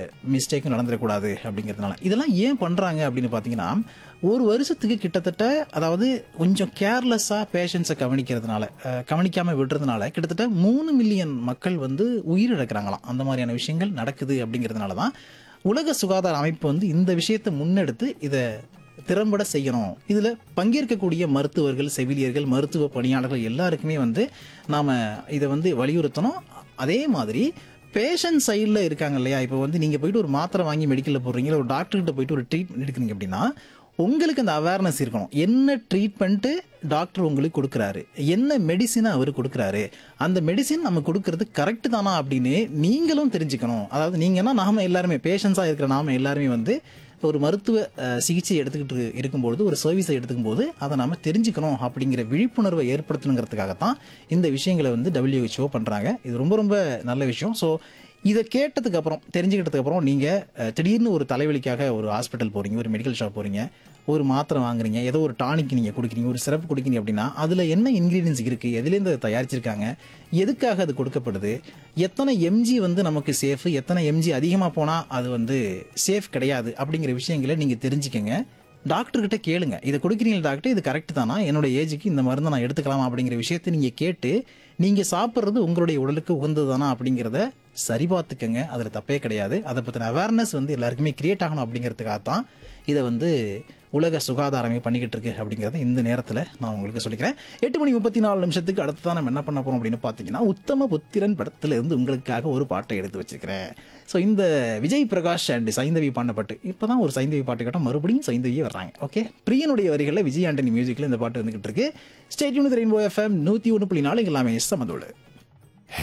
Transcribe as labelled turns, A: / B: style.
A: மிஸ்டேக்கும் நடந்துடக்கூடாது அப்படிங்கிறதுனால இதெல்லாம் ஏன் பண்ணுறாங்க அப்படின்னு பார்த்தீங்கன்னா ஒரு வருஷத்துக்கு கிட்டத்தட்ட அதாவது கொஞ்சம் கேர்லெஸ்ஸாக பேஷண்ட்ஸை கவனிக்கிறதுனால அஹ், கவனிக்காம விடுறதுனால கிட்டத்தட்ட மூணு மில்லியன் மக்கள் வந்து உயிரிழக்கிறாங்களாம் அந்த மாதிரியான விஷயங்கள் நடக்குது அப்படிங்கிறதுனால தான் உலக சுகாதார அமைப்பு வந்து இந்த விஷயத்தை முன்னெடுத்து இதை திறம்பட செய்யணும் இதில் பங்கேற்கக்கூடிய மருத்துவர்கள் செவிலியர்கள் மருத்துவ பணியாளர்கள் எல்லாருக்குமே வந்து நாம் இதை வந்து வலியுறுத்தணும் அதே மாதிரி பேஷண்ட் சைடில் இருக்காங்க இல்லையா இப்போ வந்து நீங்கள் போயிட்டு ஒரு மாத்திரை வாங்கி மெடிக்கலில் போடுறீங்க இல்ல ஒரு டாக்டர்கிட்ட போயிட்டு ஒரு ட்ரீட்மெண்ட் எடுக்கிறீங்க அப்படின்னா உங்களுக்கு அந்த அவேர்னஸ் இருக்கணும் என்ன ட்ரீட்மெண்ட்டு டாக்டர் உங்களுக்கு கொடுக்குறாரு என்ன மெடிசினை அவர் கொடுக்குறாரு அந்த மெடிசின் நம்ம கொடுக்கறது கரெக்டு தானா அப்படின்னு நீங்களும் தெரிஞ்சுக்கணும் அதாவது நீங்கன்னா நாம எல்லாருமே பேஷண்ட்ஸாக இருக்கிற நாம எல்லாருமே வந்து ஒரு மருத்துவ அஹ், சிகிச்சை எடுத்துக்கிட்டு இருக்கும்பொழுது ஒரு சர்வீஸை எடுத்துக்கும் போது அதை நாம தெரிஞ்சுக்கணும் அப்படிங்கிற விழிப்புணர்வை ஏற்படுத்தணுங்கிறதுக்காகத்தான் இந்த விஷயங்களை வந்து WHO பண்ணுறாங்க இது ரொம்ப ரொம்ப நல்ல விஷயம் ஸோ இதை கேட்டதுக்கு அப்புறம் தெரிஞ்சுக்கிட்டதுக்கு அப்புறம் நீங்கள் அஹ், திடீர்னு ஒரு தலைவலிக்காக ஒரு ஹாஸ்பிட்டல் போகிறீங்க ஒரு மெடிக்கல் ஷாப் போகிறீங்க ஒரு மாத்திரை வாங்குறீங்க ஏதோ ஒரு டானிக் நீங்கள் குடிக்கிறீங்க ஒரு சிறப்பு குடிக்கிறீங்க அப்படின்னா அதில் என்ன இன்க்ரீடியன்ஸ் இருக்குது எதுலேருந்து அதை தயாரிச்சிருக்காங்க எதுக்காக அது கொடுக்கப்படுது எத்தனை எம்ஜி வந்து நமக்கு சேஃப் எத்தனை எம்ஜி அதிகமாக போனால் அது வந்து சேஃப் கிடையாது அப்படிங்கிற விஷயங்களை நீங்கள் தெரிஞ்சுக்கங்க டாக்டர் கிட்ட கேளுங்க இதை கொடுக்குறீங்க டாக்டர் இது கரெக்ட் தானா என்னோட ஏஜுக்கு இந்த மருந்தை நான் எடுத்துக்கலாமா அப்படிங்கிற விஷயத்தை நீங்கள் கேட்டு நீங்கள் சாப்பிட்றது உங்களுடைய உடலுக்கு உகந்ததானா அப்படிங்கிறத சரி பார்த்துக்கங்க அதில் தப்பே கிடையாது அதை பற்றின அவேர்னஸ் வந்து எல்லாருக்குமே கிரியேட் ஆகணும் அப்படிங்கிறதுக்காக தான் இதை வந்து உலக சுகாதாரமே பண்ணிக்கிட்டு இருக்கு அப்படிங்கிறத இந்த நேரத்தில் நான் உங்களுக்கு சொல்லிக்கிறேன் எட்டு மணி முப்பத்தி நாலு நிமிஷத்துக்கு அடுத்து தான் நம்ம என்ன பண்ண போகிறோம் அப்படின்னு பார்த்தீங்கன்னா உத்தம புத்திரன் படத்துல இருந்து உங்களுக்காக ஒரு பாட்டை எடுத்து வச்சிருக்கிறேன் ஸோ இந்த விஜய் பிரகாஷ் அண்ட் சைந்தவி பாண்டப்பட்டு இப்போ தான் ஒரு சைந்தவி பாட்டு கேட்டால் மறுபடியும் சைந்தவியே வர்றாங்க ஓகே பிரியனுடைய வரிகளில் விஜய் ஆண்டனி மியூசிக்கில் இந்த பாட்டு வந்துகிட்டு இருக்கு ஸ்டேட்யூன் ரெயின்போ எஃப்எம் நூற்றி ஒன்று புள்ளி நாலு எல்லாமே சமதோடு